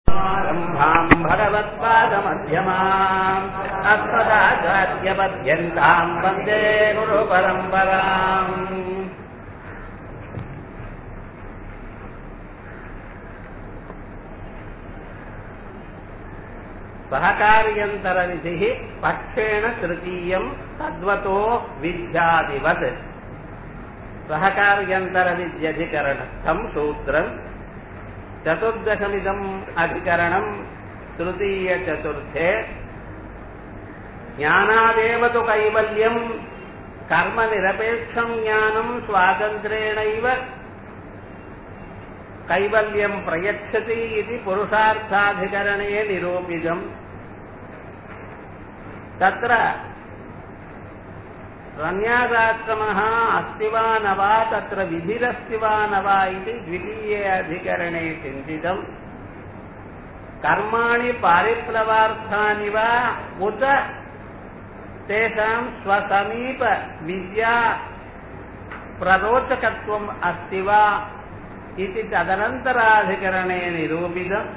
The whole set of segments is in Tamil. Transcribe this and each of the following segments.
आरम्भाम् भगवत्पादमध्यमाम् अस्मदाचार्यपद्यन्ताम् वन्दे गुरुपरम्पराम् सहकार्यन्तरविधिः पक्षेण तृतीयम् तद्वतो विद्यादिवत् सहकार्यन्तरविद्यधिकरणस्थम् सूत्रम् चतुर्दशमिदम् अधिकरणम् तृतीयचतुर्थे ज्ञानादेव तु कैवल्यम् कर्मनिरपेक्षम् ज्ञानम् स्वातन्त्र्येणैव कैवल्यम् प्रयच्छति इति पुरुषार्थाधिकरणे निरूपितम् तत्र रन्यासाश्रमः अस्ति वा न वा तत्र विधिरस्ति वा न वा इति द्वितीये अधिकरणे चिन्तितम् कर्माणि पारिप्लवार्थानि वा उत तेषाम् स्वसमीप विद्या प्ररोचकत्वम् अस्ति वा इति तदनन्तराधिकरणे निरूपितम्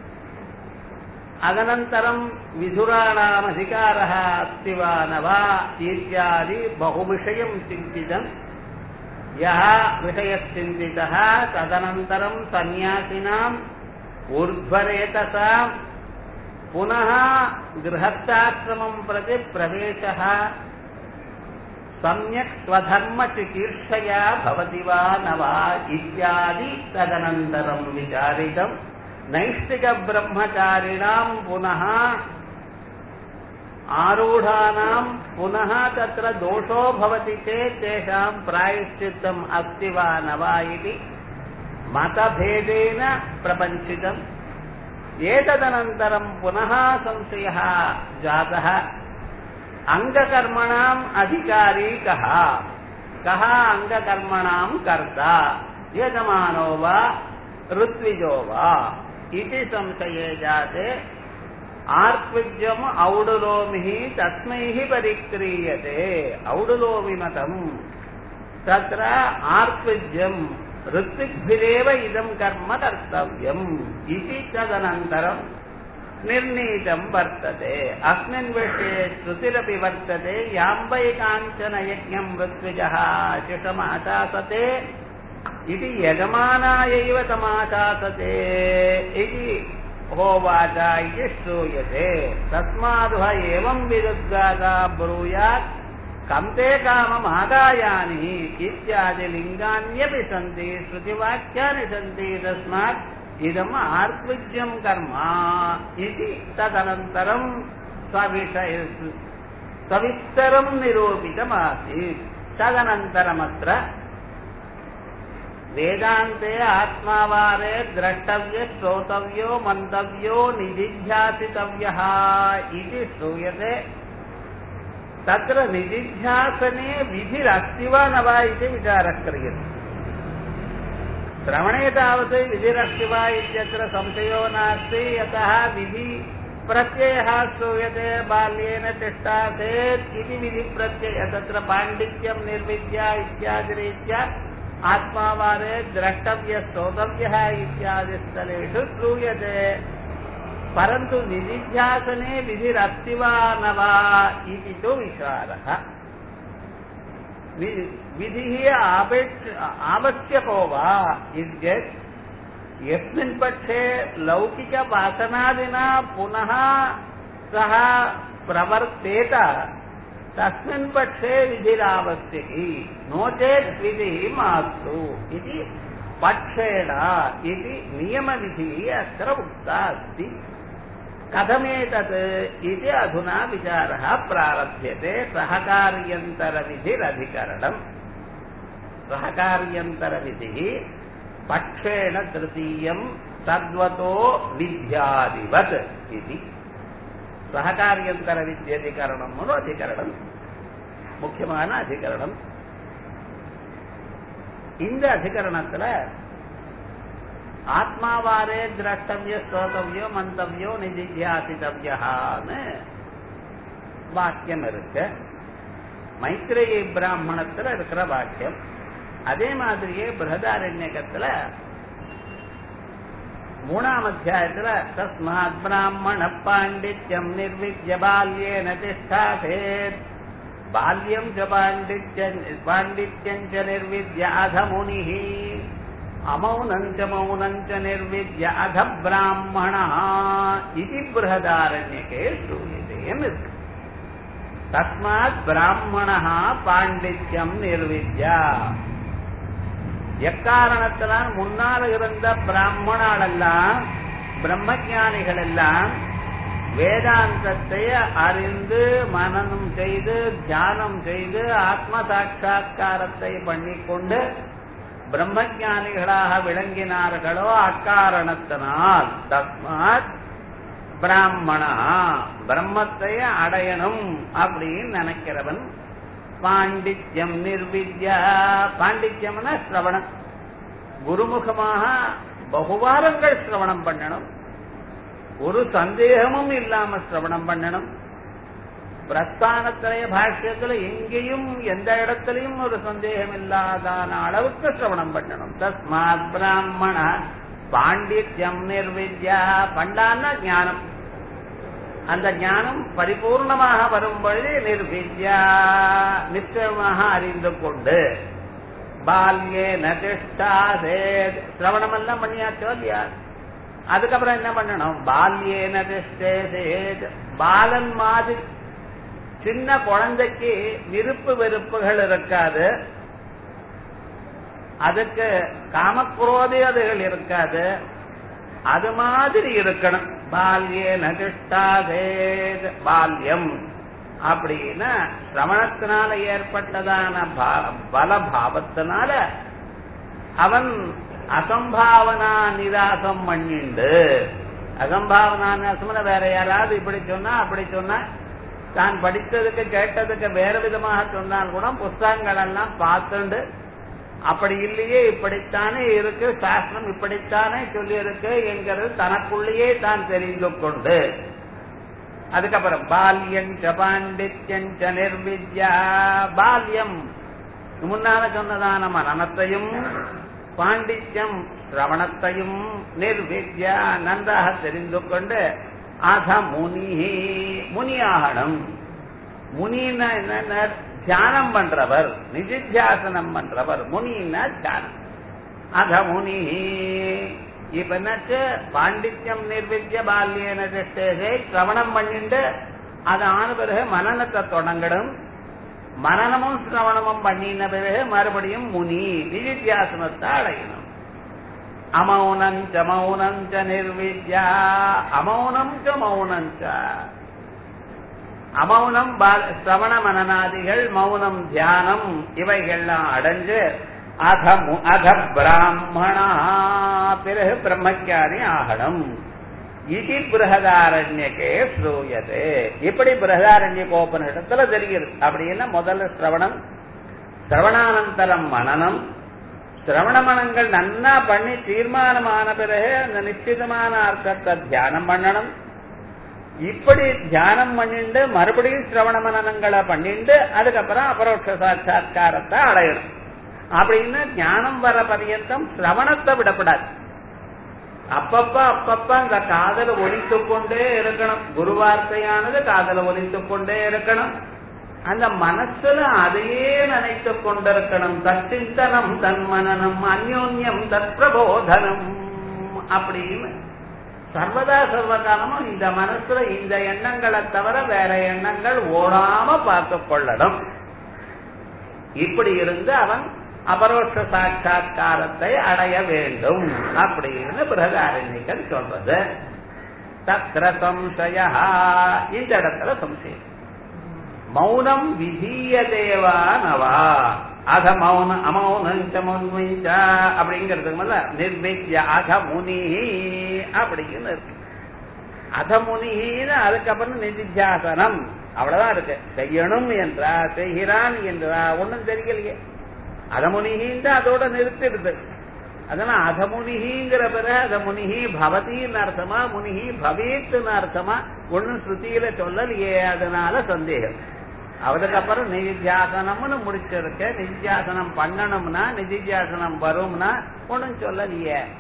अदनन्तरम् विधुराणामधिकारः अस्ति वा न वा इत्यादि बहुविषयम् चिन्तितम् यः विषयश्चिन्तितः तदनन्तरम् सन्न्यासिनाम् ऊर्ध्वरेतसा पुनः गृहस्थाश्रमम् प्रति प्रवेशः सम्यक् स्वधर्मचिकीर्षया भवति वा न वा इत्यादि तदनन्तरम् विचारितम् नैष्टिकब्रह्मचारिणाम् पुनः आरूढानाम् पुनः तत्र दोषो भवति चेत् तेषाम् प्रायश्चित्तम् अस्ति वा न वा इति मतभेदेन प्रपञ्चितम् एतदनन्तरम् पुनः संशयः जातः अङ्गकर्मणाम् अधिकारी कः कः अङ्गकर्मणाम् कर्ता यजमानो वा ऋत्विजो वा इति संशये जाते आर्त्विज्यम् औडुलोमिः तस्मैः परिक्रियते औडुलोमिमतम् तत्र आर्त्विज्यम् ऋत्विग्भिरेव इदम् कर्म कर्तव्यम् इति तदनन्तरम् निर्णीतम् वर्तते अस्मिन् विषये श्रुतिरपि वर्तते याम्बै काञ्चन यज्ञम् ऋत्विजः शिषमाशासते इति यजमानायैव तमाशासते इति होवाच इति श्रूयते तस्मादुह एवम् विरुद्धागा ब्रूयात् कम् ते काममादायानि इत्यादि लिङ्गान्यपि सन्ति श्रुतिवाक्यानि सन्ति तस्मात् इदम् आर्त्विज्यम् कर्म इति तदनन्तरम् सविषय सविस्तरम् निरूपितमासीत् तदनन्तरमत्र वेदान्ते आत्मावारे द्रष्टव्य श्रोतव्यो मन्तव्यो निजिध्यासितव्यः इति श्रूयते तत्र निजिध्यासने विधिरस्ति वा न वा इति विचारः क्रियते श्रवणे तावत् विधिरस्ति वा इत्यत्र संशयो नास्ति यतः विधि प्रत्ययः श्रूयते बाल्येन तिष्ठासेत् इति विधिप्रत्यय तत्र पाण्डित्यम् निर्विद्या इत्यादिरीत्या आत्मावारे द्रष्टव्य श्रोतव्यः इत्यादिस्थलेषु श्रूयते परन्तु निधिध्यासने विधिरस्ति वा न वा इति तु विचारः विधिः आपेक्ष आवश्यको वा इत्येत् यस्मिन् पक्षे लौकिकवासनादिना पुनः सः प्रवर्तेत तस्मिन् पक्षे विधिरावश्यकी नो चेत् विधिः मास्तु इति पक्षेण इति नियमविधिः अत्र उक्ता अस्ति कथमेतत् इति अधुना विचारः प्रारभ्यते सहकार्यन्तरविधिरधिकरणम् सहकार्यन्तरविधिः पक्षेण तृतीयम् तद्वतो विद्यादिवत् इति சககாரியந்தரவித்யதிகரணம் ஒரு அதிகரணம் முக்கியமான அதிகரணம் இந்த அதிகரணத்துல ஆத்மாவாரே திரஷ்டவிய ஸ்ரோதவியோ மந்தவியோ நிதித்தியாசிதவியான்னு வாக்கியம் இருக்கு மைத்ரேயி பிராமணத்துல இருக்கிற வாக்கியம் அதே மாதிரியே பிரகதாரண்யகத்துல மூணாம் அத்தியாயத்துல தஸ்மாத் பிராமண பாண்டித்யம் நிர்வித்ய பால்யேன திஷ்டாசேத் பால்யம் ச பாண்டித்யம் பாண்டித்யம் ச நிர்வித்ய அத முனிः அமௌனம் ச மௌனம் ச நிர்வித்ய அத பிராமணா இது பிருகதாரண்யகே ஸ்ரூயதேன்னு இருக்கு தஸ்மாத் பிராமணா பாண்டித்யம் நிர்வித்யா எக்காரணத்தினால் முன்னால் இருந்த பிராமணால் எல்லாம் பிரம்மஜானிகள் எல்லாம் வேதாந்தத்தை அறிந்து மனனம் செய்து தியானம் செய்து ஆத்ம சாட்சா்காரத்தை பண்ணிக்கொண்டு பிரம்மஜானிகளாக விளங்கினார்களோ அக்காரணத்தினால் தஸ்மாத் பிராமணா பிரம்மத்தை அடையணும் அப்படின்னு நினைக்கிறவன் பாண்டித்யம் நிர்வித்யா பாண்டித்யம்னா சிரவணம் குருமுகமாக பகுவாரங்கள் சிரவணம் பண்ணணும் ஒரு சந்தேகமும் இல்லாம சிரவணம் பண்ணணும் பிரஸ்தானத்திரைய பாஷ்யத்துல எங்கேயும் எந்த இடத்துலயும் ஒரு சந்தேகம் இல்லாதான அளவுக்கு சிரவணம் பண்ணணும் தஸ்மாத் பிராமண பாண்டித்யம் நிர்வித்யா பண்டான்னா ஞானம் அந்த ஞானம் பரிபூர்ணமாக வரும் பொழுது நிர்வித்யா நிச்சயமாக அறிந்து கொண்டு பால்யே நதிஷ்டாதே சிரவணம் எல்லாம் பண்ணியாச்சோ இல்லையா அதுக்கப்புறம் என்ன பண்ணணும் பால்யே நதிஷ்டேதேத் பாலன் மாதிரி சின்ன குழந்தைக்கு விருப்பு வெறுப்புகள் இருக்காது அதுக்கு காமக்ரோதியதைகள் இருக்காது அது மாதிரி இருக்கணும் பால்யே நதிஷ்டாதேத் பால்யம் அப்படின்னா சிரவணத்தினால ஏற்பட்டதான பலபாவத்தினால அவன் அசம்பாவனா நிராசம் பண்ணிண்டு அசம்பாவனா நிராசம்னா வேற யாராவது இப்படி சொன்னா அப்படி சொன்னா தான் படித்ததுக்கு கேட்டதுக்கு வேற விதமாக சொன்னால் கூட புஸ்தகங்கள் எல்லாம் பார்த்துண்டு அப்படி இல்லையே இப்படித்தானே இருக்கு சாஸ்திரம் இப்படித்தானே சொல்லி இருக்கு என்கிறது தனக்குள்ளேயே தான் தெரிந்து கொண்டு அதுக்கப்புறம் பால்யம் ச பாண்டித்யம் ச நிர்வித்யா பால்யம் முன்னால சொன்னதான மனத்தையும் பாண்டித்யம் சிரவணத்தையும் நிர்வித்யா நன்றாக தெரிந்து கொண்டு அத முனி முனியாகணும் முனின்னா என்ன தியானம் பண்றவர் நிதித்தியாசனம் பண்றவர் முனின்னா தியானம் அத முனி இப்ப என்னாச்சு பாண்டித்யம் நிர்வித்ய பால்யன திஷ்டேகை சிரவணம் பண்ணிட்டு அது ஆன பிறகு மனநத்தை தொடங்கணும் மனநமும் சிரவணமும் பண்ணின பிறகு மறுபடியும் முனி நிதித்தியாசனத்தை அடையணும் அமௌனம் ச மௌனம் ச நிர்வித்யா அமௌனம் ச மௌனம் ச அமௌனம் சிரவண மனநாதிகள் மௌனம் தியானம் இவைகள்லாம் அடைஞ்சு அத அத பிராமணா பிறகு பிரம்மச்சாரி ஆகணும் இது பிருகதாரண்யக்கே ஸ்ரூயது இப்படி பிருகதாரண்ய கோபனிடத்துல தெரிகிறது அப்படின்னா முதல்ல சிரவணம் சிரவணானந்தரம் மனநம் சிரவண மனங்கள் நன்னா பண்ணி தீர்மானமான பிறகு அந்த நிச்சயமான அர்த்தத்தை தியானம் பண்ணணும் இப்படி தியானம் பண்ணிட்டு மறுபடியும் சிரவண மனநங்களை பண்ணிட்டு அதுக்கப்புறம் அபரோட்ச சாட்சா்காரத்தை அடையணும் அப்படின்னு ஞானம் வர பரியந்தம் சிரவணத்தை விடப்படாது அப்பப்ப அப்பப்ப அந்த காதல ஒலித்து கொண்டே இருக்கணும் குரு வார்த்தையானது காதல ஒலித்து கொண்டே இருக்கணும் அந்த மனசுல அதையே நினைத்து கொண்டிருக்கணும் தச்சிந்தனம் தன்மனனம் அந்யோன்யம் தத் பிரபோதனம் அப்படின்னு சர்வதா சர்வகாலமும் இந்த மனசுல இந்த எண்ணங்களை தவிர வேற எண்ணங்கள் ஓடாம பார்த்து கொள்ளணும் இப்படி இருந்து அவன் அபரோஷ சாட்சா்காரத்தை அடைய வேண்டும் அப்படின்னு பிரகாரணிகள் சொல்றது தத்திர சம்சய இந்த இடத்துல சம்சயம் மௌனம் விதீய தேவா நவா அத மௌன அமௌனஞ்ச முன்மிஞ்ச அப்படிங்கிறதுக்கு நிர்வித்ய அக முனி அப்படின்னு இருக்கு அத முனின்னு அதுக்கப்புறம் நிதித்தியாசனம் அவ்வளவுதான் இருக்கு செய்யணும் என்றா செய்கிறான் என்றா ஒன்னும் தெரியலையே அதமுனிகின்னு அதோட நிறுத்திடுது அதனால அதமுனிகிங்கிற பிறகு அதமுனிகி பவதின்னு அர்த்தமா முனிகி பவேத்துன்னு அர்த்தமா ஒன்னும் ஸ்ருதியில சொல்லலையே அதனால சந்தேகம் அதுக்கப்புறம் நிதித்தியாசனம்னு முடிச்சிருக்க நிதித்தியாசனம் பண்ணணும்னா நிதித்தியாசனம் வரும்னா ஒன்னும் சொல்லலையே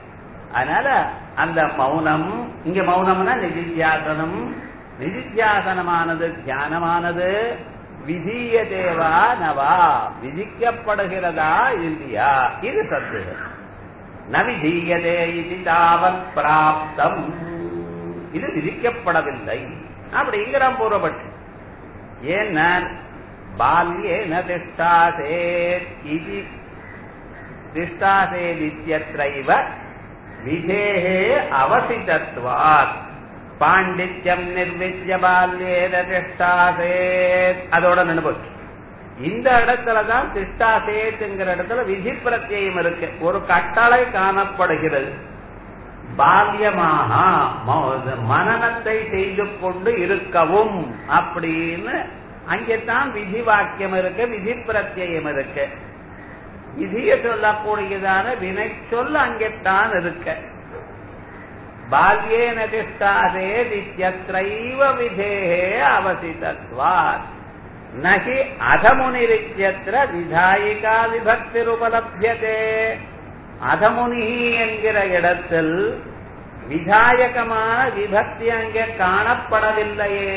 அதனால அந்த மௌனம் இங்க மௌனம்னா நிதித்தியாசனம் நிதித்தியாசனமானது தியானமானது விதிய தேவா நவா விதிக்கப்படுகிறதா இல்லையா இது சந்தேகம் ந விதீயதே இது தாவத் பிராப்தம் இது விதிக்கப்படவில்லை அப்படிங்கிற பூர்வபட்சி ஏன்னா பால்யேன திஷ்டாசேத் இது திஷ்டாசேதித்யத்ரைவ விதேகே அவசிதத்வாத் பாண்டித்யம் நிர்வித்ய பால்யேன திஷ்டாசேத் அதோட நினைப்போச்சு இந்த இடத்துல தான் திஷ்டாசேத்துங்கிற இடத்துல விதி பிரத்யம் இருக்கு ஒரு கட்டளை காணப்படுகிறது பால்யமாக மனநத்தை செய்து கொண்டு இருக்கவும் அப்படின்னு அங்கேதான் விதி வாக்கியம் இருக்கு விதி பிரத்யம் இருக்கு விதிய சொல்லக்கூடியதான வினை சொல் அங்கேத்தான் இருக்க பால்யே நதிஷ்டாதே நித்யத்ரைவ விதேகே அவசிதத்வாத் நகி அதமுனிரித்யத்திர விதாயிகா விபக்திருபலபியதே அதமுனி என்கிற இடத்தில் விதாயகமான விபக்தி அங்கே காணப்படவில்லையே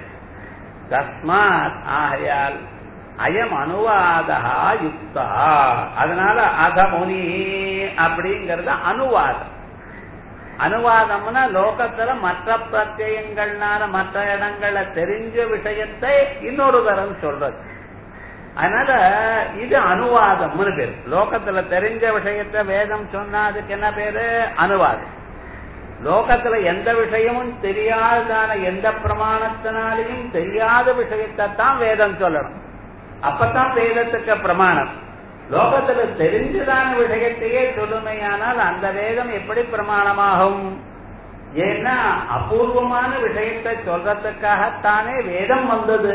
தஸ்மாத் ஆகையால் அயம் அனுவாதா யுக்தா அதனால அதமுனி அப்படிங்கறது அனுவாதம் அனுவாதம்னா லோகத்துல மற்ற பிரத்யங்கள்னால மற்ற இடங்கள்ல தெரிஞ்ச விஷயத்தை இன்னொரு தரம் சொல்றது அதனால இது அனுவாதம்னு பேரு லோகத்துல தெரிஞ்ச விஷயத்த வேதம் சொன்னா அதுக்கு என்ன பேரு அனுவாதம் லோகத்துல எந்த விஷயமும் தெரியாததான எந்த பிரமாணத்தினாலையும் தெரியாத விஷயத்தை தான் வேதம் சொல்லணும் அப்பதான் வேதத்துக்கு பிரமாணம் லோகத்துல தெரிஞ்சதான விஷயத்தையே சொல்லுமையானால் அந்த வேதம் எப்படி பிரமாணமாகும் ஏன்னா அபூர்வமான விஷயத்தை சொல்றதுக்காகத்தானே வேதம் வந்தது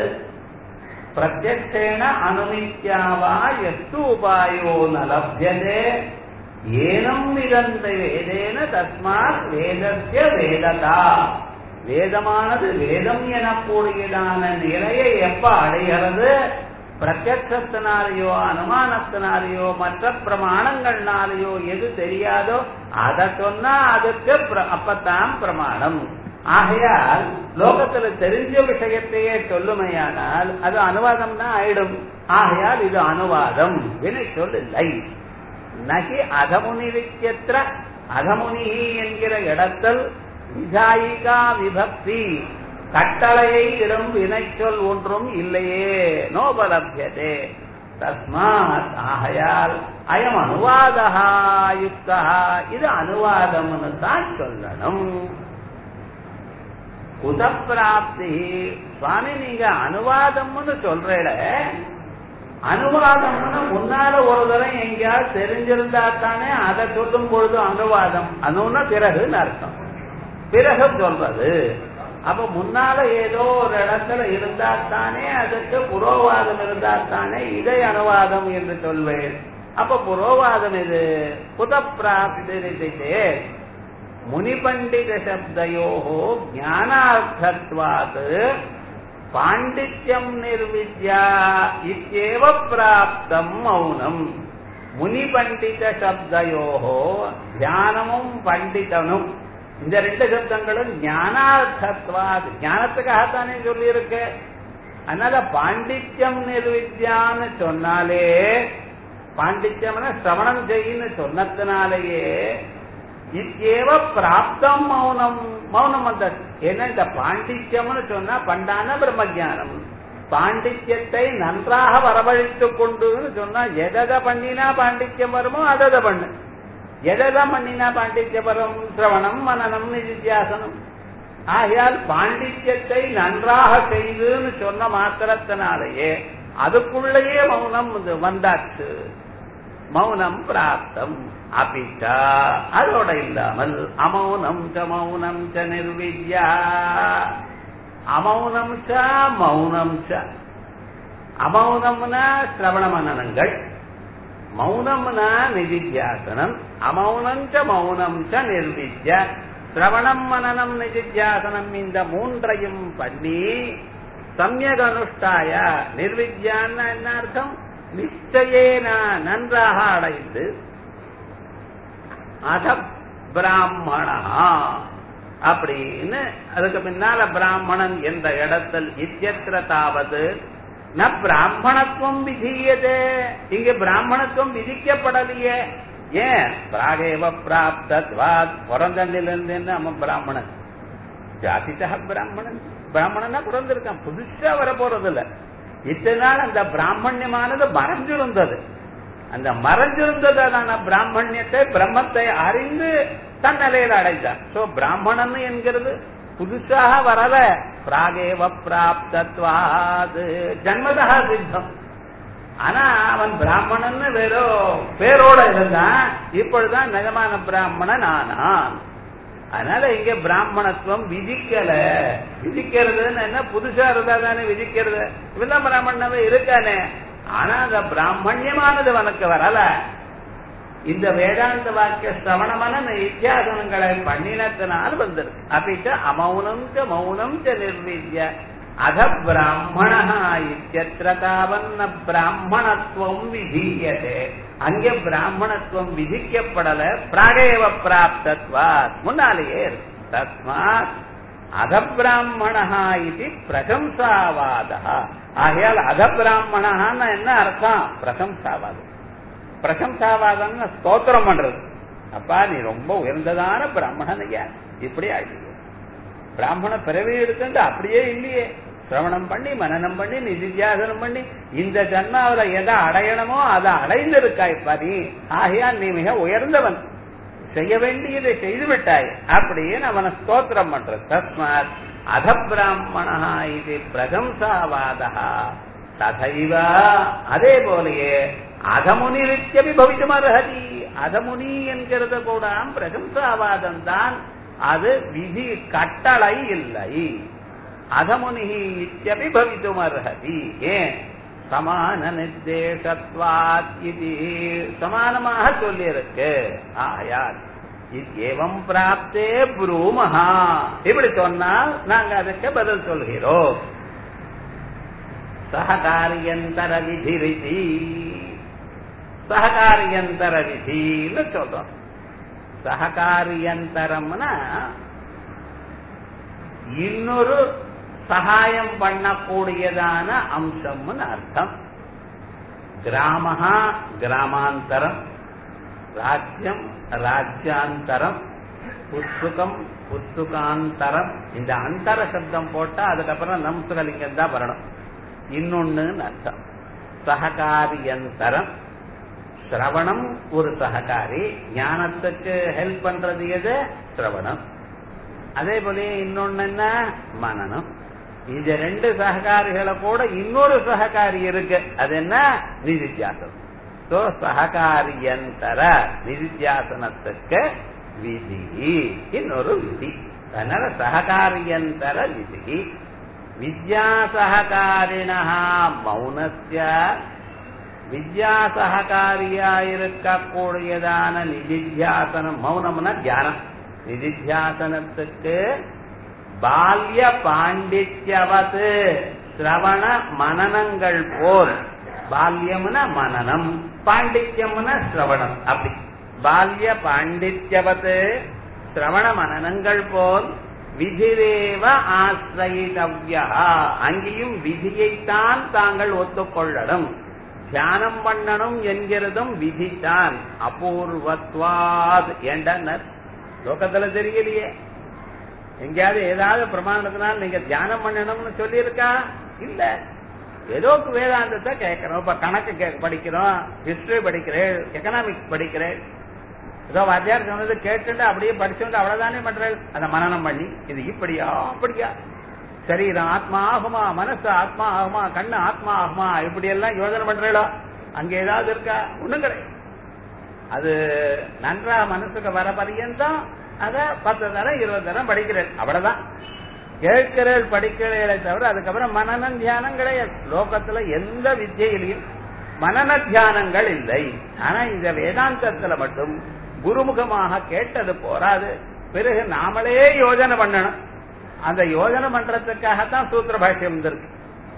பிரத்யேன அனுமித்யாவா எஸ்து உபாயோ நலபியதே ஏனம் விதந்த வேதேன தஸ்மாத் வேதஸ்ய வேததா வேதமானது வேதம் எனக்கூடியதான நிலையை எப்ப அடைகிறது பிரத்யத்தினாலேயோ அனுமானத்தினாலேயோ மற்ற பிரமாணங்கள்னாலேயோ எது தெரியாதோ அதை சொன்னா அதுக்கு அப்பத்தான் பிரமாணம் ஆகையால் லோகத்துல தெரிஞ்ச விஷயத்தையே சொல்லுமையானால் அது அனுவாதம் தான் ஆயிடும் ஆகையால் இது அனுவாதம் வினை சொல்லில்லை நகி அதமுனிவிக்கியற்ற அதமுனி என்கிற இடத்தில் விதாயிகா விபக்தி கட்டளையை இடும் வினைச்சொல் ஒன்றும் இல்லையே நோபலபியதே தஸ்மாத் ஆகையால் அயம் அனுவாதா யுக்தா இது அனுவாதம்னு தான் சொல்லணும் குதப்பிராப்தி சுவாமி நீங்க அனுவாதம்னு சொல்றேட அனுவாதம்னு முன்னால ஒரு தரம் எங்கேயாவது தெரிஞ்சிருந்தா தானே அதை சொல்லும் பொழுது அனுவாதம் அனுன்னா பிறகுன்னு அர்த்தம் பிறகு சொல்றது அப்ப முன்னால ஏதோ ஒரு இடத்துல இருந்தா தானே அதுக்கு புரோவாதம் இருந்தா தானே இதை அனுவாதம் என்று சொல்வேன் அப்ப புரோவாதம் இது புதப்பிராப்தி முனிபண்டித சப்தயோகோ ஞானார்த்தத்வாத் பாண்டித்யம் நிர்வித்யா இத்தியேவ பிராப்தம் மௌனம் முனிபண்டித சப்தயோகோ தியானமும் பண்டிதனும் இந்த ரெண்டு சப்தங்களும் ஞானார்த்தத்வாத் ஞானத்துக்காகத்தானே சொல்லி இருக்கு அதனால பாண்டித்யம் நிர்வித்யான்னு சொன்னாலே பாண்டித்யம்னா சிரவணம் செய்யின்னு சொன்னதுனாலேயே இத்தேவ பிராப்தம் மௌனம் மௌனம் வந்தது ஏன்னா இந்த பாண்டித்யம்னு சொன்னா பண்டான பிரம்மஜானம் பாண்டித்யத்தை நன்றாக வரவழைத்துக் கொண்டுன்னு சொன்னா எதை பண்ணினா பாண்டித்யம் வருமோ அதை பண்ணு எதை பண்ணினா பாண்டித்யம் வரும் சிரவணம் மனநம் நிதித்தியாசனம் ஆகையால் பாண்டித்யத்தை நன்றாக செய்துன்னு சொன்ன மாத்திரத்தினாலேயே அதுக்குள்ளேயே மௌனம் வந்தாச்சு மௌனம் பிராப்தம் அபிச்சா அதோட இல்லாமல் அமௌனம் ச மௌனம் ச நிர்வித்யா அமௌனம் ச மௌனம் ச அமௌனம்னா சிரவண மனநங்கள் மௌனம்னா நிதித்தியாசனம் அமௌனம் ச மௌனம் ச நிர்வித்ய சிரவணம் மனநம் நிதித்தியாசனம் இந்த மூன்றையும் பண்ணி சமயக் அனுஷ்டாய நிர்வித்யான்னா என்ன அர்த்தம் நிச்சயேன நன்றாக அடைந்து அத பிராமணா அப்படின்னு அதுக்கு பின்னால பிராமணன் என்ற இடத்தில் இத்தியத்திர தாவது ந பிராமணத்துவம் விதியதே இங்க பிராமணத்துவம் விதிக்கப்படலையே ஏன் பிராகேவ பிராப்தத்வாத் பிறந்தண்டிலிருந்து நம்ம பிராமணன் ஜாதித்தக பிராமணன் பிராமணனா பிறந்திருக்கான் புதுசா வர போறது இல்ல இத்தனை நாள் அந்த பிராமணியமானது மறைஞ்சிருந்தது அந்த மறைஞ்சிருந்ததான பிராமணியத்தை பிரம்மத்தை அறிந்து தன் நிலையில அடைந்தான் சோ பிராமணன் என்கிறது புதுசாக வரல பிராகேவ பிராப்தத்வாது ஜன்மதா சித்தம் ஆனா அவன் பிராமணன் வெறும் பேரோட இருந்தான் இப்பொழுதுதான் நிஜமான பிராமணன் ஆனான் அதனால இங்க பிராமணத்துவம் விதிக்கல விதிக்கிறதுன்னு என்ன புதுசா இருந்தா தானே விதிக்கிறது இவெல்லாம் பிராமணனாவே இருக்கானே ஆனா அந்த பிராமணியமானது அவனுக்கு வரல இந்த வேதாந்த வாக்கிய சிரவணமான நித்தியாசனங்களை பண்ணினத்தினால் வந்திருக்கு அப்படின்ட்டு அமௌனம் ச மௌனம் ச நிர்வித்ய அத பிராமண இத்தியத்திர தாவன்ன பிராமணத்துவம் விதீயதே அங்கே பிராமணத்துவம் விதிக்கப்படல பிராகேவ பிராப்தத்வா முன்னாலேயே இருக்கு தஸ்மாத் அத பிராமணா இது பிரசம்சாவாத ஆகையால் அத பிராமணான்னு என்ன அர்த்தம் பிரசம்சாவாதம் பிரசம்சாவாதம்னு ஸ்தோத்திரம் பண்றது அப்பா நீ ரொம்ப உயர்ந்ததான பிராமணன் ஐயா இப்படி ஆயிடுச்சு பிராமண பிறவி எடுத்துட்டு அப்படியே இல்லையே சிரவணம் பண்ணி மனநம் பண்ணி நிதித்தியாசனம் பண்ணி இந்த ஜன்மாவில எதை அடையணுமோ அதை அடைந்திருக்காய் பாதி ஆகையா நீ மிக உயர்ந்தவன் செய்ய வேண்டியதை செய்து விட்டாய் அப்படின்னு அவனை ஸ்தோத்திரம் பண்றது தஸ்மாத் அத பிராமணா இது பிரசம்சாவாதா ததைவ அதே போலயே அதமுனி ரித்தியபி பவித்தும் அர்ஹதி அதமுனி என்கிறத கூட பிரசம்சாவாதம் தான் அது விதி கட்டளை இல்லை அதமுனி இத்தியபி பவித்தும் அர்ஹதி ஏன் சமான நிர்தேசத்வாத் இது சமானமாக சொல்லியிருக்கு ஆயால் ஏவம் பிராப்தே புரூமஹா இப்படி சொன்னால் நாங்க அதுக்கு பதில் சொல்கிறோம் சககாரியந்தர விதி ரிதி சககாரியந்தர விதின்னு சொல்றோம் சககாரியந்தரம்னா இன்னொரு சகாயம் பண்ணக்கூடியதான அம்சம்னு அர்த்தம் கிராமஹா கிராமாந்தரம் ராஜ்யம் ராஜ்யாந்தரம் புஸ்துகம் புஸ்துகாந்தரம் இந்த அந்தர சப்தம் போட்டா அதுக்கப்புறம் நம்சுகலிங்கம் தான் வரணும் இன்னொன்னு அர்த்தம் சககாரியந்தரம் சிரவணம் ஒரு சககாரி ஞானத்துக்கு ஹெல்ப் பண்றது எது சிரவணம் அதே போல இன்னொன்னு என்ன மனநம் இந்த ரெண்டு சககாரிகளை கூட இன்னொரு சககாரி இருக்கு அது என்ன நிதித்தியாசனம் சோ சககாரியந்தர நிதித்தியாசனத்துக்கு விதி இன்னொரு விதி அதனால சககாரியந்தர விதி வித்யா சககாரிணா மௌனஸ்ய வித்யா சககாரியா இருக்கக்கூடியதான நிதித்தியாசனம் மௌனம்னா தியானம் நிதித்தியாசனத்துக்கு பால்ய பாண்டித்யவது சிரவண மனநங்கள் போல் பால்யம்னா மனநம் பாண்டித்யம்னா சிரவணம் அப்படி பால்ய பாண்டித்யவது சிரவண மனநங்கள் போல் விதிரேவ ஆசிரயிதவ்யா அங்கேயும் விதியைத்தான் தாங்கள் ஒத்துக்கொள்ளணும் தியானம் பண்ணணும் என்கிறதும் விதித்தான் அபூர்வத்வாத் என்றனர் லோகத்துல தெரியலையே எங்கேயாவது ஏதாவது பிரமாணத்தினால் நீங்க தியானம் பண்ணணும்னு சொல்லி இருக்கா இல்ல ஏதோ வேதாந்தத்தை கேட்கிறோம் இப்ப கணக்கு கே- படிக்கிறோம் ஹிஸ்டரி படிக்கிறேன் எக்கனாமிக்ஸ் படிக்கிறேன் ஏதோ வாத்தியார் சொன்னது கேட்டுட்டு அப்படியே படிச்சுட்டு அவ்வளவுதானே பண்றேன் அதை மனனம் பண்ணி இது இப்படியா அப்படியா சரீரம் ஆத்மா ஆகுமா மனசு ஆத்மா ஆகுமா கண்ணு ஆத்மா ஆகுமா இப்படி எல்லாம் யோசனை பண்றீங்களோ அங்க ஏதாவது இருக்கா ஒண்ணும் கிடையாது அது நன்றா மனசுக்கு வர பரியந்தம் அத பத்து தரம் இருபது தரம் படிக்கிறேன் அவ்வளவுதான் கேட்கிறேன் படிக்கிறீர்களே தவிர அதுக்கப்புறம் மனநம் தியானம் கிடையாது லோகத்துல எந்த வித்தியிலையும் மனன தியானங்கள் இல்லை ஆனா இந்த வேதாந்தத்துல மட்டும் குருமுகமாக கேட்டது போராது பிறகு நாமளே யோஜனை பண்ணணும் அந்த யோஜனை பண்றதுக்காகத்தான் சூத்திர பாஷ்யம் வந்திருக்கு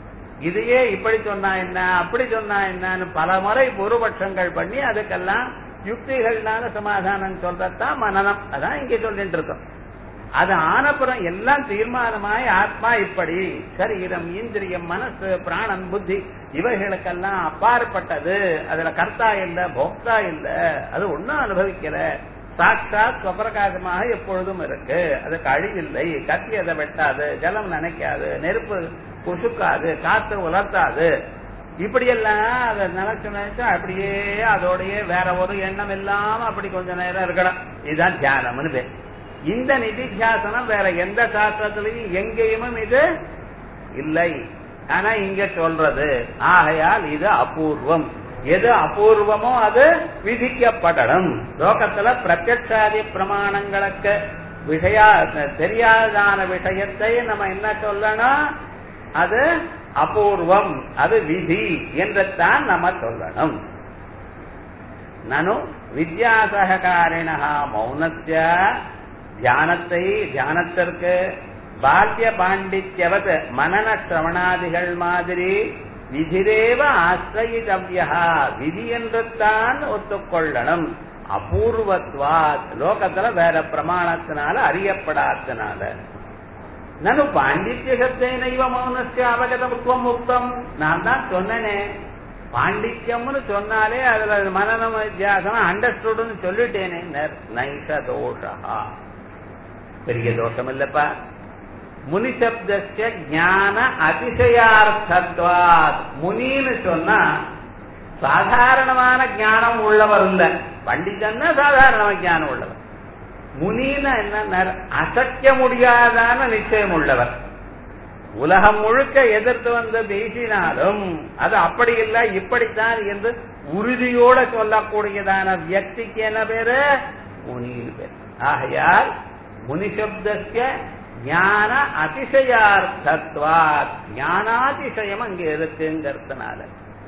இதையே இப்படி சொன்னா என்ன அப்படி சொன்னா என்னன்னு பல முறை பூர்வபட்சங்கள் பண்ணி அதுக்கெல்லாம் யுக்திகள்னால சமாதானம் சொல்றதுதான் மனநம் அதான் இங்க சொல்லிட்டு இருக்கோம் அது ஆனப்புறம் எல்லாம் தீர்மானமாய் ஆத்மா இப்படி சரீரம் இந்திரியம் மனசு பிராணன் புத்தி இவைகளுக்கெல்லாம் அப்பாற்பட்டது அதுல கர்த்தா இல்ல போக்தா இல்ல அது ஒன்னும் அனுபவிக்கல சாட்சாத் ஸ்வபிரகாசமாக எப்பொழுதும் இருக்கு அதுக்கு அழிவில்லை கத்தி அதை வெட்டாது ஜலம் நினைக்காது நெருப்பு புசுக்காது காத்து உலர்த்தாது இப்படியெல்லாம் அதை நினைச்சு நினைச்சு அப்படியே அதோடயே வேற ஒரு எண்ணம் இல்லாம அப்படி கொஞ்ச நேரம் இருக்கணும் இதுதான் தியானம்னு பேர் இந்த நிதித்தியாசனம் வேற எந்த சாஸ்திரத்திலையும் எங்கேயுமே இது இல்லை ஆனா இங்க சொல்றது ஆகையால் இது அபூர்வம் எது அபூர்வமோ அது விதிக்கப்படணும் லோகத்துல பிரத்யட்சாதி பிரமாணங்களுக்கு விஷயா தெரியாதான விஷயத்தை நம்ம என்ன சொல்லணும் அது அபூர்வம் அது விதி என்றுத்தான் நம்ம சொல்லணும் நனு வித்யாசககாரிணா மௌனத்திய தியானத்தை தியானத்திற்கு பால்ய பாண்டித்யவத் மனன சிரவணாதிகள் மாதிரி விதிரேவ ஆசிரயிதவ்யா விதி என்றுத்தான் ஒத்துக்கொள்ளணும் அபூர்வத்வாத் லோகத்துல வேற பிரமாணத்தினால அறியப்படாதனால நனு பாண்டித்ய சப்தேனைவ மௌனஸ்ய அவகதமுத்துவம் முக்தம் நான் தான் சொன்னனே பாண்டித்யம்னு சொன்னாலே அதுல மனநம் வித்தியாசம் அண்டர்ஸ்டுட்னு சொல்லிட்டேனே நைஷ தோஷா பெரிய தோஷம் இல்லப்பா முனிசப்தஸ்ய ஞான அதிசயார்த்தத்வாத் முனின்னு சொன்னா சாதாரணமான ஞானம் உள்ளவர் இல்ல பண்டிதன்னா சாதாரண ஞானம் உள்ளவர் முனின்னா என்ன அசைக்க முடியாதான நிச்சயம் உள்ளவர் உலகம் முழுக்க எதிர்த்து வந்து பேசினாலும் அது அப்படி இல்லை இப்படித்தான் என்று உறுதியோட சொல்லக்கூடியதான வியக்திக்கு என்ன பேரு முனின்னு பேர் ஆகையால் முனிசப்தஸ்ய ஞான அதிசயார்த்தத்வாத் ஞானாதிசயம் அங்க இருக்குங்கிறதுனால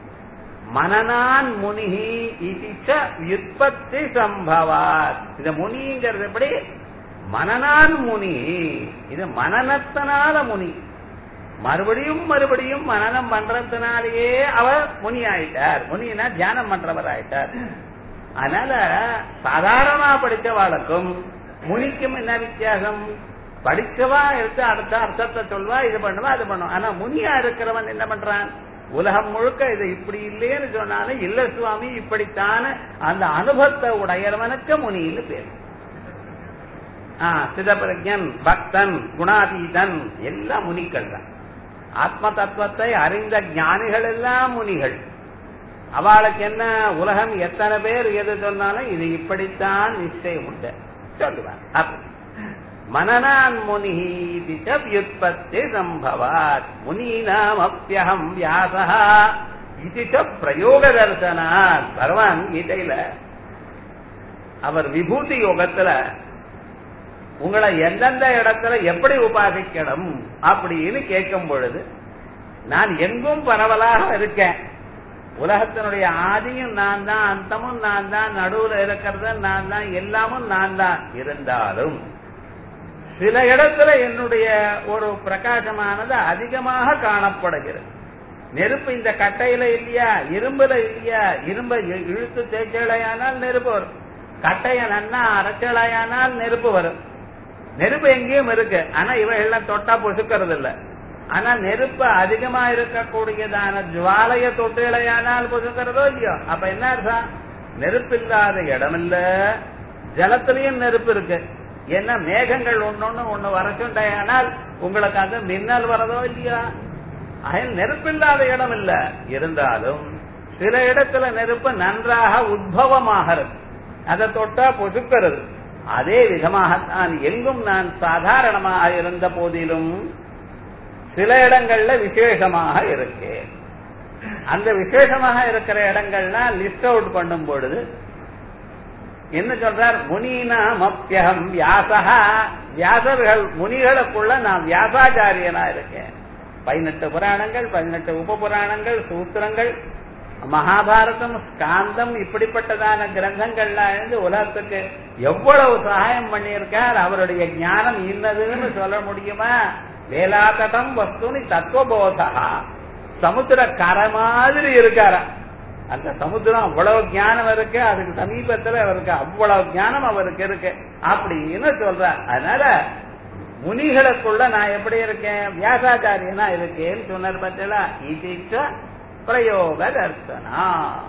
மனநான் முனிஹி இதிச்ச வியுற்பத்தி சம்பவாத் இது முனிங்கிறது எப்படி மனநான் முனி இது மனநத்தினால முனி மறுபடியும் மறுபடியும் மனநம் பண்றதுனாலேயே அவர் முனி ஆயிட்டார் முனினா தியானம் பண்றவர் ஆயிட்டார் அதனால சாதாரணமா படிச்சவாளுக்கும் முனிக்கும் என்ன வித்தியாசம் படிச்சவா எடுத்து அடுத்த அர்த்தத்தை சொல்வா இது பண்ணுவா அது பண்ணுவா ஆனா முனியா இருக்கிறவன் என்ன பண்றான் உலகம் முழுக்க இது இப்படி இல்லைன்னு சொன்னாலும் இல்ல சுவாமி இப்படித்தான அந்த அனுபவத்தை உடையவனுக்கு முனின்னு பேர் சிதபிரஜன் பக்தன் குணாதீதன் எல்லாம் முனிகள் தான் ஆத்ம தத்துவத்தை அறிந்த ஞானிகள் எல்லாம் முனிகள் அவளுக்கு என்ன உலகம் எத்தனை பேர் எது சொன்னாலும் இது இப்படித்தான் நிச்சயம் உண்டு சொல்லுவார் அப்படி மனநான் முனிஹி வியுற்பத்தி சம்பவாத் முனீனாம் அப்பியகம் வியாசா இது பிரயோக தர்சனாத் பகவான் கீதையில அவர் விபூதி யோகத்துல உங்களை எந்தெந்த இடத்துல எப்படி உபாசிக்கணும் அப்படின்னு கேட்கும் பொழுது நான் எங்கும் பரவலாக இருக்கேன் உலகத்தினுடைய ஆதியும் நான் தான் அந்தமும் நான் தான் நடுவுல இருக்கிறது நான் தான் எல்லாமும் நான் தான் இருந்தாலும் சில இடத்துல என்னுடைய ஒரு பிரகாசமானது அதிகமாக காணப்படுகிறது நெருப்பு இந்த கட்டையில இல்லையா இரும்புல இல்லையா இரும்ப இழுத்து தேய்ச்சலையானால் நெருப்பு வரும் கட்டைய நன்னா அரைச்சலையானால் நெருப்பு வரும் நெருப்பு எங்கேயும் இருக்கு ஆனா இவைகள்லாம் தொட்டா பொசுக்கிறது இல்ல ஆனா நெருப்பு அதிகமா இருக்கக்கூடியதான ஜுவாலைய தொட்டுகளையானால் பொசுக்கிறதோ இல்லையோ அப்ப என்ன அர்த்தம் நெருப்பு இல்லாத இடம் இல்ல ஜலத்திலையும் நெருப்பு இருக்கு ஏன்னா மேகங்கள் ஒன்னொன்னு ஒண்ணு வரச்சுண்டாயானால் உங்களுக்கு அந்த மின்னல் வரதோ இல்லையா அதில் நெருப்பில்லாத இடம் இல்ல இருந்தாலும் சில இடத்துல நெருப்பு நன்றாக உத்பவமாக இருக்கு அதை தொட்டா பொசுக்கிறது அதே விதமாகத்தான் எங்கும் நான் சாதாரணமாக இருந்த போதிலும் சில இடங்கள்ல விசேஷமாக இருக்கேன் அந்த விசேஷமாக இருக்கிற இடங்கள்லாம் லிஸ்ட் அவுட் பண்ணும் பொழுது என்ன சொல்றார் முனீனா மப்பியகம் வியாசகா வியாசர்கள் முனிகளுக்குள்ள நான் வியாசாச்சாரியனா இருக்கேன் பதினெட்டு புராணங்கள் பதினெட்டு உப புராணங்கள் சூத்திரங்கள் மகாபாரதம் ஸ்காந்தம் இப்படிப்பட்டதான கிரந்தங்கள்லாம் இருந்து உலகத்துக்கு எவ்வளவு சகாயம் பண்ணியிருக்கார் அவருடைய ஞானம் இன்னதுன்னு சொல்ல முடியுமா வேலாதடம் வஸ்துனி தத்துவபோதா சமுத்திர கரை மாதிரி இருக்கார அந்த சமுத்திரம் அவ்வளவு ஞானம் இருக்கு அதுக்கு சமீபத்துல அவருக்கு அவ்வளவு ஞானம் அவருக்கு இருக்கு அப்படின்னு சொல்றார் அதனால முனிகளுக்குள்ள நான் எப்படி இருக்கேன் வியாசாச்சாரியனா இருக்கேன்னு சொன்னார் பார்த்தீங்களா இதீச்ச பிரயோக தர்சனா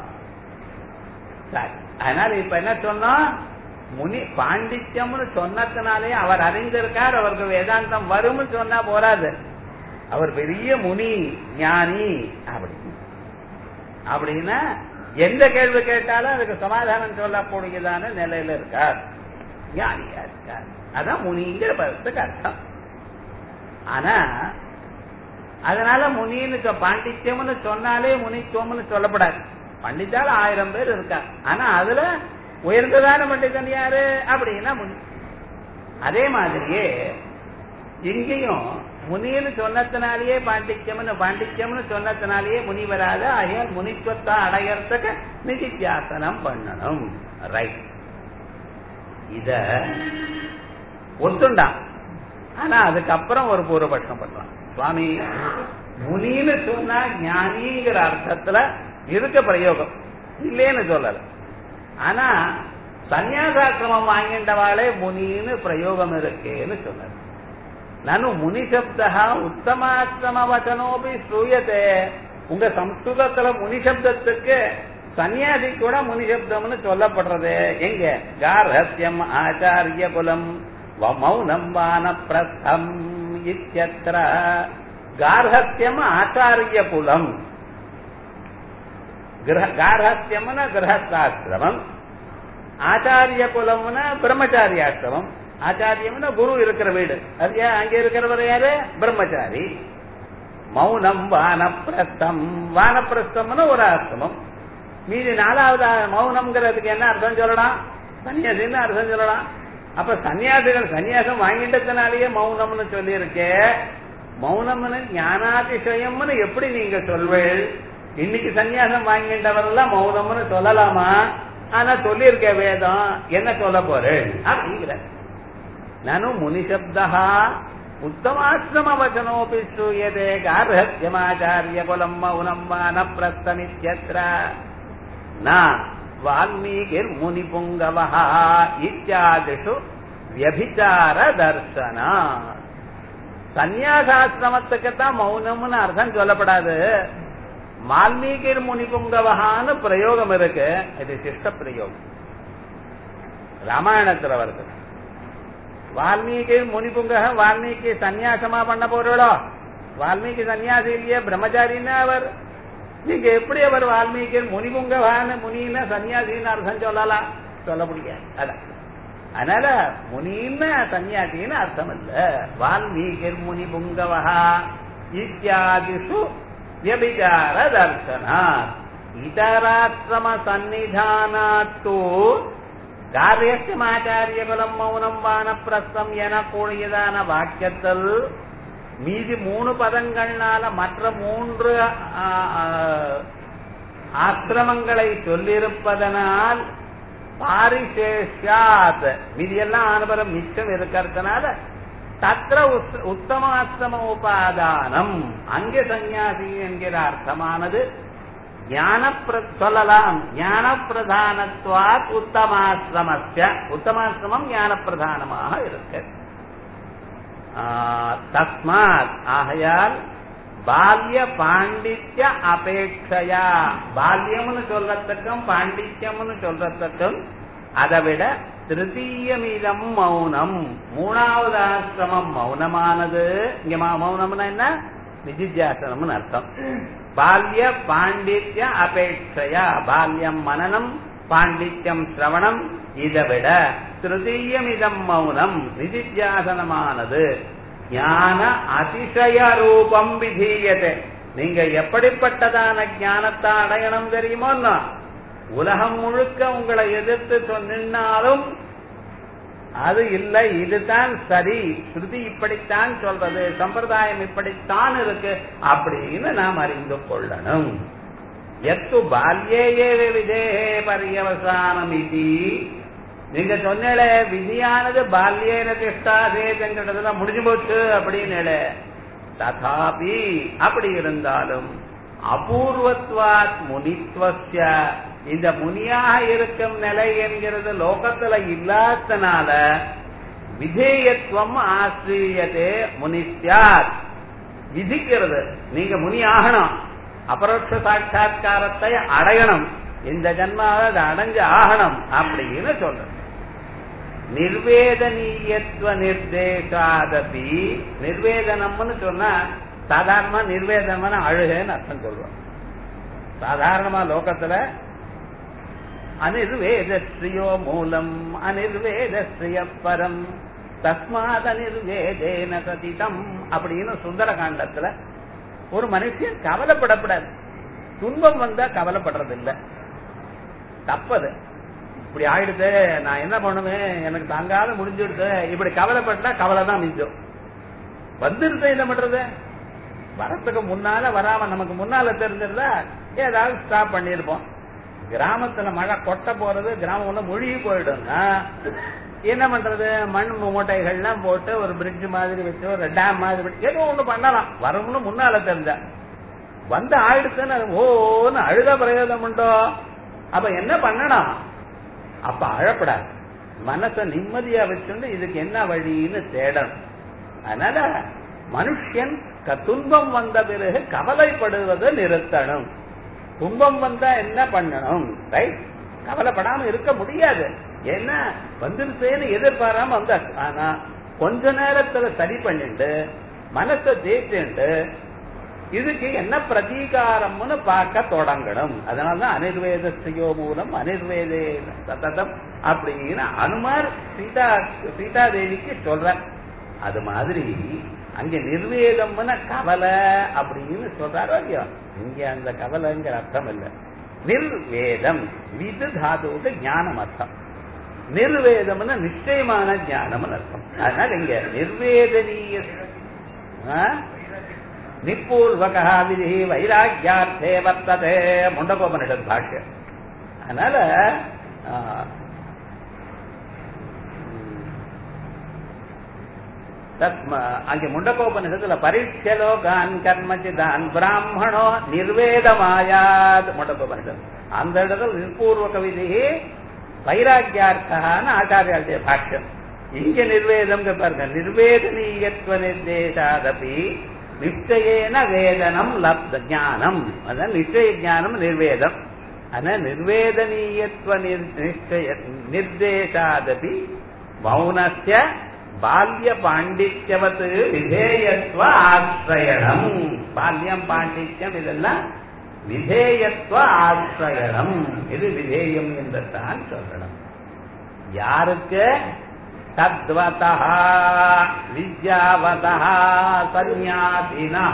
சரி அதனால இப்ப என்ன சொன்னோம் முனி பாண்டித்யம்னு சொன்னதுனாலே அவர் அறிந்திருக்கார் அவருக்கு வேதாந்தம் வரும்னு சொன்னா போராது அவர் பெரிய முனி ஞானி அப்படி அப்படின்னா எந்த கேள்வி கேட்டாலும் அதுக்கு சமாதானம் சொல்லக்கூடியதான நிலையில இருக்கார் ஞானியா இருக்கார் அதான் முனிங்கிற பதத்துக்கு அர்த்தம் ஆனா அதனால முனின்னு சொ- பாண்டித்யம்னு சொன்னாலே முனித்துவம்னு சொல்லப்படாது பண்டித்தால ஆயிரம் பேர் இருக்காங்க ஆனா அதுல உயர்ந்ததான பண்டிதன் யாரு அப்படின்னா முனி அதே மாதிரியே இங்கேயும் முனின்னு சொன்னதுனாலேயே பாண்டித்யம்னு பாண்டித்யம்னு சொன்னதுனாலேயே முனி வராது ஆகையால் முனித்துவத்தை அடையறதுக்கு நிதித்தியாசனம் பண்ணணும் ரைட் இத ஒத்துண்டான் ஆனா அதுக்கப்புறம் ஒரு பூர்வபட்சம் பண்றான் சுவாமி முனின்னு சொன்னா ஞானிங்கிற அர்த்தத்துல இருக்க பிரயோகம் இல்லேன்னு சொல்லல ஆனா சந்நியாசாசிரமம் வாங்கின்றவாளே முனின்னு பிரயோகம் இருக்கேன்னு சொன்னார் ನಾನು ಮುನಿಶಬ್ದ உத்தமாசிரம வச்சனோபி ஸ்ரூயத்தே உங்க சம்ஸ்கிருதத்துல முனிசப்தத்துக்கு சன்னியாசி கூட முனிசப்தம்னு சொல்லப்படுறது எங்க கார்ஹஸ்யம் ஆச்சாரிய குலம் வ- மௌனம் வானப்பிரஸ்தம் இத்தியத்திர கார்ஹஸ்யம் ஆச்சாரிய குலம் கிரக- கார்ஹஸ்யம்னா கிரகஸ்தாசிரமம் ஆச்சாரிய குலம்னா பிரம்மச்சாரியாசிரமம் ஆச்சாரியம்னா குரு இருக்கிற வீடு அது ஏன் அங்க இருக்கிறவர் யாரு பிரம்மச்சாரி மௌனம் வானப்பிரஸ்தம் வானப்பிரஸ்தம்னு ஒரு ஆசிரமம் மீதி நாலாவது ஆ- மௌனம்ங்கிறதுக்கு என்ன அர்த்தம் சொல்லலாம் சன்னியாசின்னு அர்த்தம் சொல்லலாம் அப்ப சன்னியாசிகள் சன்னியாசம் வாங்கிட்டதுனாலேயே மௌனம்னு சொல்லி இருக்கே மௌனம்னு ஞானாதிசயம்னு எப்படி நீங்க சொல்வேள் இன்னைக்கு சன்னியாசம் வாங்கிட்டவரெல்லாம் மௌனம்னு சொல்லலாமா ஆனா சொல்லியிருக்க வேதம் என்ன சொல்ல போறேன் அப்படிங்கிற நனு முனிசப்தா உத்தமாசிரம வச்சனோபி ஸ்ரூயதே கார்ஹத்யமாச்சாரிய குலம் மௌனம் வானப்பிரஸ்தமித்யத்ர ந வால்மீகிர் முனி புங்கவஹ இத்தியாதிஷு வியபிச்சார தர்சனா சந்நியாசாசிரமத்துக்கு தான் மௌனம்னு அர்த்தம் சொல்லப்படாது வால்மீகிர் முனி புங்கவஹான்னு பிரயோகம் இருக்கு இது சிஷ்ட பிரயோகம் ராமாயணத்துல வருது வால்மீகி முனிபுங்க வால்மீகி சந்நியாசமா பண்ண போறோளோ வால்மீகி சன்னியாசி இல்லையே பிரம்மச்சாரின்னா அவர் நீங்க எப்படி அவர் வால்மீகி முனிபுங்கவான்னு முனின்னா சன்னியாசின்னு அர்த்தம் சொல்லலாம் சொல்ல முடியாது அதான் அதனால முனின்னு சன்னியாசின்னு அர்த்தம் இல்ல வால்மீகி முனிபுங்கவஹா இத்தியாதிஷு வியபிச்சார தர்சனா இதராசிரம சந்நிதானாத்து காரியமாச்சாரியகுலம் மௌனம் வானப்பிரஸ்தம் எனக்கூடியதான வாக்கியத்தில் மீதி மூணு பதங்கள்னால மற்ற மூன்று ஆ, ஆ, ஆசிரமங்களை சொல்லியிருப்பதனால் பாரிசேஷாத் மீதியெல்லாம் ஆனபரம் மிச்சம் இருக்கிறதுனால தத்திர உத்- உத்தமாசிரம உபாதானம் அங்கே சந்நியாசி என்கிற அர்த்தமானது ஞான சொல்லலாம் ஞான பிரதானத்வாத் உத்தமாசிரமஸ்ய உத்தமாசிரமம் ஞான பிரதானமாக இருக்கு ஆ, தஸ்மாத் ஆகையால் பால்ய பாண்டித்ய அபேட்சையா பால்யம்னு சொல்றதுக்கும் பாண்டித்யம்னு சொல்றதுக்கும் அதை விட திருத்தீயமிதம் மௌனம் மூணாவது ஆசிரமம் மௌனமானது இங்க ம- மௌனம்னா என்ன நிதித்தியாசனம்னு அர்த்தம் பால்ய பாண்டித்ய அபேட்சையா பால்யம் மனனம் பாண்டித்யம் சிரவணம் இதை விட திருத்தீயமிதம் மௌனம் நிதித்தியாசனமானது ஞான அதிசய ரூபம் விதீயதே நீங்க எப்படிப்பட்டதான ஞானத்தை அடையணும் தெரியுமோ உலகம் முழுக்க உங்களை எதிர்த்து சொன்னாலும் அது இல்லை இதுதான் சரி ஸ்ருதி இப்படித்தான் சொல்றது சம்பிரதாயம் இப்படித்தான் இருக்கு அப்படின்னு நாம் அறிந்து கொள்ளணும் எத்து பால்யே விதேகே பரியவசானம் இது நீங்க சொன்னே விதியானது பால்யேன திஷ்டாதேங்கிறதுல முடிஞ்சு போச்சு அப்படின்னு ததாபி அப்படி இருந்தாலும் அபூர்வத்வாத் முனித்வஸ்ய இந்த முனியாக இருக்கும் நிலை என்கிறது லோகத்துல இல்லாதனால விதேயத்துவம் ஆசிரியதே முனிஸ்யாத் விதிக்கிறது நீங்க முனி ஆகணும் அபரோட்ச சாட்சா்காரத்தை அடையணும் இந்த ஜன்மாவை அதை அடைஞ்சு ஆகணும் அப்படின்னு சொல்ற நிர்வேதனீயத்துவ நிர்தேசாதபி நிர்வேதனம்னு சொன்னா சாதாரணமா நிர்வேதனமான அழுகன்னு அர்த்தம் சொல்றோம் சாதாரணமா லோகத்துல அனிர்வேதஸ்ரீயோ மூலம் அனிர்வேதஸ்ரீய பரம் தஸ்மாத் அனிர்வேதேன சதிதம் அப்படின்னு சுந்தர காண்டத்துல ஒரு மனுஷன் கவலைப்படக்கூடாது துன்பம் வந்தா கவலைப்படுறது இல்ல தப்பது இப்படி ஆயிடுது நான் என்ன பண்ணுவேன் எனக்கு தாங்காத முடிஞ்சிடுது இப்படி கவலைப்பட்டா கவலை தான் மிஞ்சம் வந்துருது என்ன பண்றது வரத்துக்கு முன்னால வராம நமக்கு முன்னால தெரிஞ்சிருந்தா ஏதாவது ஸ்டாப் பண்ணிருப்போம் கிராமத்துல மழை கொட்ட போறது கிராமம் ஒண்ணு மொழிகி போயிடும்னா என்ன பண்றது மண் மூட்டைகள்லாம் போட்டு ஒரு பிரிட்ஜ் மாதிரி வச்சு ஒரு டேம் மாதிரி வச்சு ஏதோ ஒண்ணு பண்ணலாம் வரும்னு முன்னால தெரிஞ்சா வந்து ஆயிடுச்சுன்னு ஓன்னு அழுத பிரயோஜனம் உண்டோ அப்ப என்ன பண்ணணும் அப்ப அழப்படாது மனச நிம்மதியா வச்சுட்டு இதுக்கு என்ன வழின்னு தேடணும் அதனால மனுஷன் துன்பம் வந்த பிறகு கவலைப்படுவதை நிறுத்தணும் துன்பம் வந்தா என்ன பண்ணணும் ரைட் கவலைப்படாம இருக்க முடியாது ஏன்னா வந்துருச்சேன்னு எதிர்பாராம வந்தா ஆனா கொஞ்ச நேரத்துல சரி பண்ணிட்டு மனசை தேய்ச்சுட்டு இதுக்கு என்ன பிரதீகாரம்னு பார்க்க தொடங்கணும் அதனாலதான் அனிர்வேதஸ்தியோ மூலம் அனிர்வேதே சததம் அப்படின்னு அனுமார் சீதா சீதா தேவிக்கு சொல்ற அது மாதிரி அங்க நிர்வேதம்னு கவலை அப்படின்னு சொல்றாரோ இல்லையோ இங்க அந்த கவலைங்கிற அர்த்தம் இல்ல நிர்வேதம் விது தாதுவுக்கு ஞானம் அர்த்தம் நிர்வேதம்னு நிச்சயமான ஞானம்னு அர்த்தம் அதனால இங்க நிர்வேதனீய நிப்பூர்வக விதி வைராக்கியார்த்தே வர்த்ததே முண்டகோபனிஷத் பாஷ்யம் அதனால அங்கே முண்டகோபனிஷத்துல பரீட்சலோகான் கர்மச்சிதான் பிராமணோ நிர்வேதமாயாத் முண்டகோபனிஷத் அந்த இடத்துல நிற்பூர்வக விதி வைராக்கியார்த்தான்னு ஆச்சாரியாளுடைய பாஷ்யம் இங்க நிர்வேதம் பாருங்க நிர்வேதனீயத்துவ நிர்தேசாதபி நிச்சயேன வேதனம் லப்த ஞானம் அதான் நிச்சய ஞானம் நிர்வேதம் ஆனா நிர்வேதனீயத்துவ நிச்சய நிர்தேசாதபி மௌனஸ்ய பால்ய பாண்டித்யவத்து விதேயத்துவ ஆசிரயணம் பால்யம் பாண்டித்யம் இதெல்லாம் விதேயத்துவ ஆசிரயணம் இது விதேயம் என்று தான் சொல்லணும் யாருக்கு தத்வதா வித்யாவதா சந்நியாசினா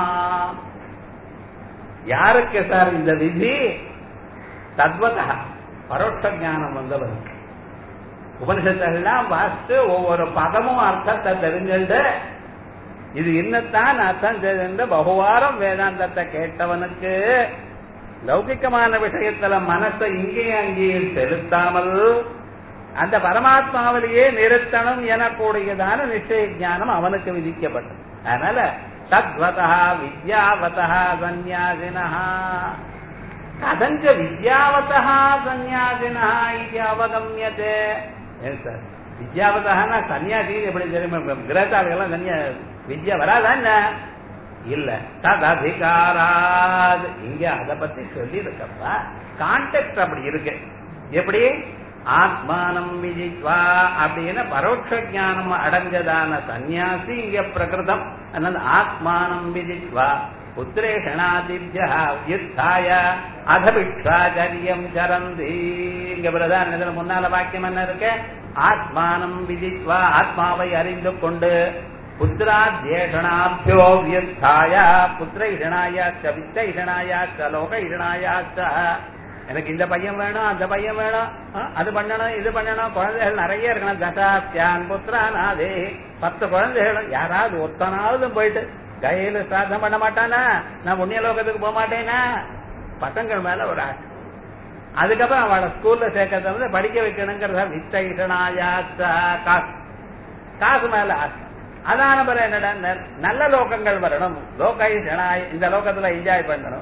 யாருக்கு சார் இந்த விதி தத்வதா பரோட்ச ஞானம் வந்தவருக்கு உபனிஷத்தெல்லாம் வாசித்து ஒவ்வொரு பதமும் அர்த்தத்தை தெரிஞ்சுட்டு இது இன்னத்தான் அர்த்தம் தெரிஞ்சு பகுவாரம் வேதாந்தத்தை கேட்டவனுக்கு லௌகிக்கமான விஷயத்துல மனசை இங்கேயும் அங்கேயும் செலுத்தாமல் அந்த பரமாத்மாவிலேயே நிறுத்தணும் எனக்கூடியதான நிச்சய ஞானம் அவனுக்கு விதிக்கப்பட்டது அதனால தத்வதா வித்யாவதா சந்நியாசினா கதஞ்ச வித்யாவதா சந்நியாசினா இது அவகமியதே ஏன் சார் வித்யாவதானா சன்னியாசி எப்படி தெரியுமா கிரகத்தாளுகெல்லாம் சன்னியா வித்யா வராதா என்ன இல்ல தததிகாராத் இங்க அதை பத்தி சொல்லி இருக்கப்பா கான்டெக்ட் அப்படி இருக்கு எப்படி ஆத்மானம் விஜித்வா அப்படின்னு பரோட்ச ஞானம் அடைஞ்சதான சந்நியாசி இங்க பிரகிருதம் அதனால ஆத்மானம் விஜித்வா புத்திரேஷணாதிபியா யுத்தாய அதபிக்ஷாச்சரியம் சரந்தி இங்க பிரதான முன்னால வாக்கியம் என்ன இருக்கு ஆத்மானம் விதித்வா ஆத்மாவை அறிந்து கொண்டு புத்திராத்யேஷணாபியோ வியுத்தாய புத்திர இஷனாயாச்ச வித்த இஷனாயாச்ச லோக இஷனாயாச்ச எனக்கு இந்த பையன் வேணும் அந்த பையன் வேணும் அது பண்ணணும் இது பண்ணணும் குழந்தைகள் நிறைய இருக்கணும் தசாத்தியான் புத்திரானாதே பத்து குழந்தைகளும் யாராவது ஒத்தனாவது போயிட்டு கையில சாதம் பண்ண மாட்டானா நான் புண்ணிய லோகத்துக்கு போக மாட்டேனா பசங்கள் மேல ஒரு ஆசை அதுக்கப்புறம் அவளை ஸ்கூல்ல சேர்க்கறத வந்து படிக்க வைக்கணுங்கிறத வித்தகிஷனாயாச்சா காசு காசு மேல ஆசை அதான பிறகு என்னடா நல்ல லோகங்கள் வரணும் லோகைஷனாய் இந்த லோகத்துல என்ஜாய் பண்ணணும்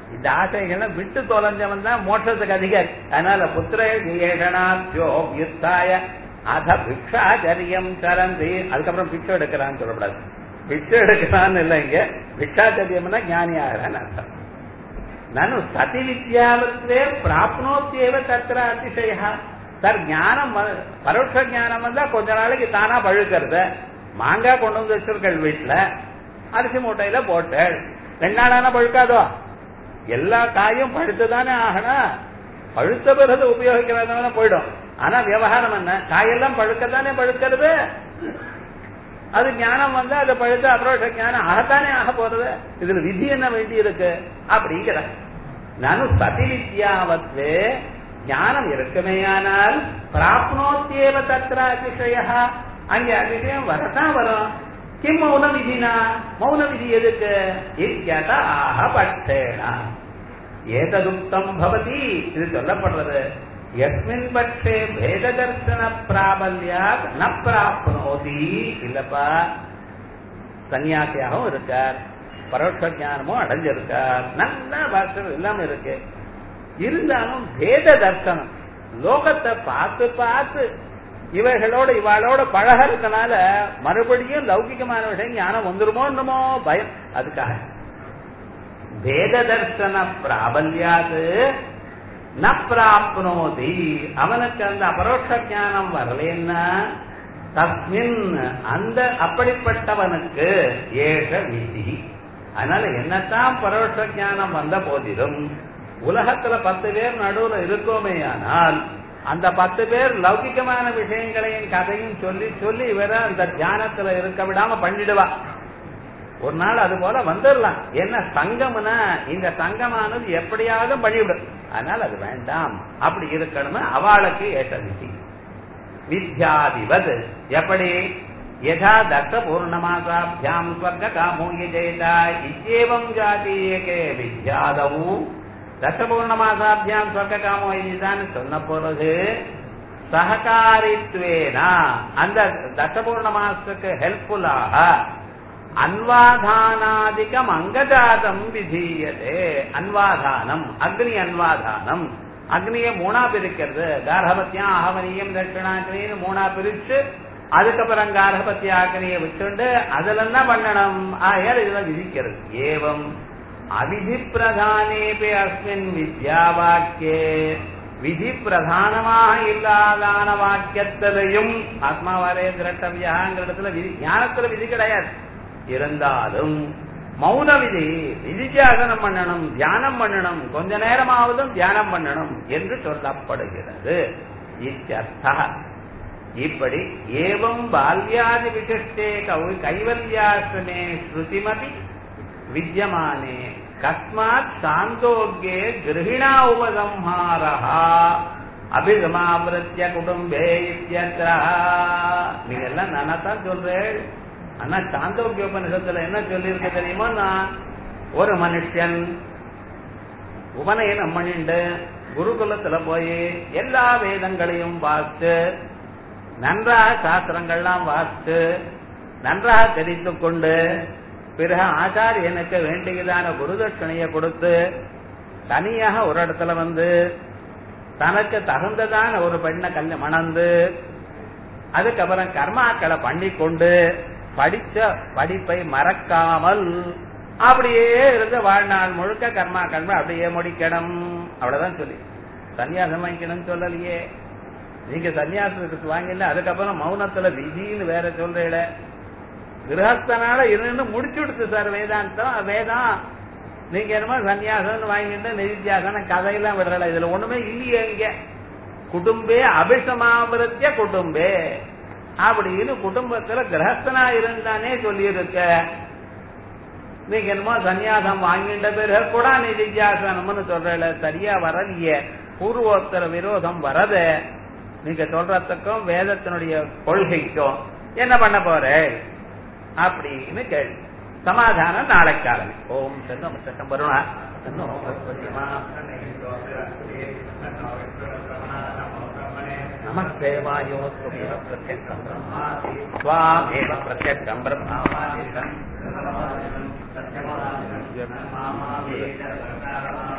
இந்த ஆசைகளை விட்டு தொலைஞ்சவன் தான் மோட்சத்துக்கு அதிகாரி அதனால புத்திர ஏகனாத்யோ யுத்தாய அத பிக்ஷாச்சரியம் சரந்தி அதுக்கப்புறம் பிக்ஷை எடுக்கிறான்னு சொல்லக்கூடாது பிக்ஷை எடுக்கிறான்னு இல்லை இங்க பிக்ஷாச்சரியம்னா ஞானி ஆகிறான்னு அர்த்தம் ನಾನು ಸತಿ ವಿದ್ಯಾವತ್ವೇ ಪ್ರಾಪ್ನೋತ್ಯೇವ ತತ್ರ ಅತಿಶಯ சார் ஞானம் வ- பரோட்ச ஞானம் வந்தா கொஞ்ச நாளைக்கு தானா பழுக்கிறது மாங்காய் கொண்டு வந்து வச்சிருக்கள் வீட்டுல அரிசி மூட்டையில போட்டு ரெண்டு நாளான பழுக்காதோ எல்லா காயும் பழுத்துதானே ஆகணும் பழுத்த பிறகு உபயோகிக்கிறதுனால போயிடும் ஆனா விவகாரம் என்ன காயெல்லாம் பழுக்கத்தானே பழுக்கிறது அது ஞானம் வந்து அது பழுத்த அப்புறம் ஞானம் ஆகத்தானே ஆக போறது இதுல விதி என்ன வேண்டி இருக்கு அப்படிங்கிற நானும் சதி வித்யாவத்து ஞானம் இருக்குமேயானால் பிராப்னோத்தியேவ தத்ர அதிசய அங்கே அதிசயம் வரதான் வரும் கிம் மௌன விதினா மௌன விதி எதுக்கு இத்யத ஆக பட்சேனா ஏததுக்தம் பவதி இது சொல்லப்படுறது எஸ்மின் பட்சே பேத தர்சன பிராபல்யாத் ந பிராப்னோதி இல்லப்பா சன்னியாசியாகவும் இருக்கார் பரோட்ச ஞானமும் அடைஞ்சிருக்கார் நல்ல பாஷம் எல்லாம் இருக்கு இருந்தாலும் பேத தர்சனம் லோகத்தை பார்த்து பார்த்து இவைகளோட இவாளோட பழகிறதுனால மறுபடியும் லௌகிகமான விஷயம் ஞானம் வந்துருமோ என்னமோ பயம் அதுக்காக வேத தர்சன பிராபல்யாது ந பிராப்னோதி அவனுக்கு அந்த அபரோட்ச ஞானம் வரலன்னா தஸ்மின் அந்த அப்படிப்பட்டவனுக்கு ஏக விதி அதனால என்னத்தான் பரோட்ச ஞானம் வந்த போதிலும் உலகத்துல பத்து பேர் நடுவுல இருக்கோமேயானால் அந்த பத்து பேர் லௌகிகமான விஷயங்களையும் கதையும் சொல்லி சொல்லி இவர அந்த தியானத்துல இருக்க விடாம பண்ணிடுவா ஒரு நாள் அது போல வந்துடலாம் என்ன சங்கம்னா இந்த சங்கமானது எப்படியாவது பண்ணிவிடும் அதனால அது வேண்டாம் அப்படி இருக்கணும்னு அவளுக்கு ஏற்ற விதி வித்யாதிபத் எப்படி யதா தத்த பூர்ணமாசாபியாம் ஸ்வர்க காமூய ஜெயதா இத்தேவம் ஜாதீயகே வித்யாதவு தத்த பூர்ணமாசாபியாம் ஸ்வர்க காமோ இதுதான் சொன்ன பிறகு சககாரித்வேனா அந்த தச பூர்ணமாசத்துக்கு ஹெல்ப்ஃபுல்லாக அன்வாதானாதிகம் அங்கஜாதம் விதீயதே அன்வாதானம் அக்னி அன்வாதானம் அக்னியை மூணா பிரிக்கிறது கார்கபத்தியம் அகவனியம் தட்சிணாக்கினின்னு மூணா பிரிச்சு அதுக்கப்புறம் கார்கபத்திய அக்னியை விட்டுண்டு அதுல என்ன பண்ணணும் ஆயால் இதுல விதிக்கிறது ஏவம் அவிதி பிரதானேபி அஸ்மின் வித்யா வாக்கியே விதி பிரதானமாக இல்லாதான வாக்கியத்திலையும் ஆத்மாவாரே திரட்டவியாங்கிற இடத்துல விதி ஞானத்துல விதி கிடையாது இருந்தாலும் மௌன விதி விதிஜாகனம் பண்ணணும் தியானம் பண்ணணும் கொஞ்ச நேரமாவதும் தியானம் பண்ணணும் என்று சொல்லப்படுகிறது இத்தியர்த்தா இப்படி ஏவம் பால்யாதி விசிஷ்டே கௌ கைவல்யாசிரமே ஸ்ருதிமபி வித்யமானே கஸ்மாத் சாந்தோக்கியே கிரகிணா உபசம்ஹாரா அபிசமாவிருத்திய குடும்பே இத்தியத்ரா நீங்க எல்லாம் நானா தான் சொல்றேன் ஆனா சாந்தோக்கிய உபனிஷத்துல என்ன சொல்லியிருக்கு தெரியுமா நான் ஒரு மனுஷன் உபநயனம் பண்ணிண்டு குருகுலத்துல போய் எல்லா வேதங்களையும் வாசித்து நன்றாக சாஸ்திரங்கள்லாம் வாசித்து நன்றாக தெரிந்து கொண்டு பிறகு ஆச்சாரியனுக்கு வேண்டியதான குருதட்சணையை கொடுத்து தனியாக ஒரு இடத்துல வந்து தனக்கு தகுந்ததான ஒரு பெண்ணை கல்ல மணந்து அதுக்கப்புறம் கர்மாக்களை பண்ணி கொண்டு படிச்ச படிப்பை மறக்காமல் அப்படியே இருந்து வாழ்நாள் முழுக்க கர்மா கர்ம அப்படியே முடிக்கணும் அவ்வளவுதான் சொல்லி சன்னியாசம் வாங்கிக்கணும்னு சொல்லலையே நீங்க சன்னியாசத்துக்கு வாங்கில அதுக்கப்புறம் மௌனத்துல விதின்னு வேற சொல்றீல கிரகஸ்தனால இருந்து முடிச்சு விடுத்து சார் வேதாந்தம் வேதம் நீங்க என்னமோ சன்னியாசம் வாங்கிட்டு நிதித்தியாசனம் கதையெல்லாம் விடுறல இதுல ஒண்ணுமே இல்லையே இங்க குடும்பே அபிஷமாபிரத்திய குடும்பே அப்படின்னு குடும்பத்துல கிரகஸ்தனா இருந்தானே சொல்லியிருக்க நீங்க என்னமோ சன்னியாசம் வாங்கிட்ட பிறகு கூட நிதித்தியாசனம்னு சொல்றல சரியா வரலையே பூர்வோத்தர விரோதம் வரத நீங்க சொல்றதுக்கும் வேதத்தினுடைய கொள்கைக்கும் என்ன பண்ண போற அப்படின்னு கேள்வி சமாதானம் நாளைக்கு ஆரம்பி ஓம் சன்னம் சட்டம் வருணா நமஸ்தே வாயோ பிரத்யக்ஷம் स्वामेव प्रत्यक्षम् ब्रह्मावादिकम् காரணம்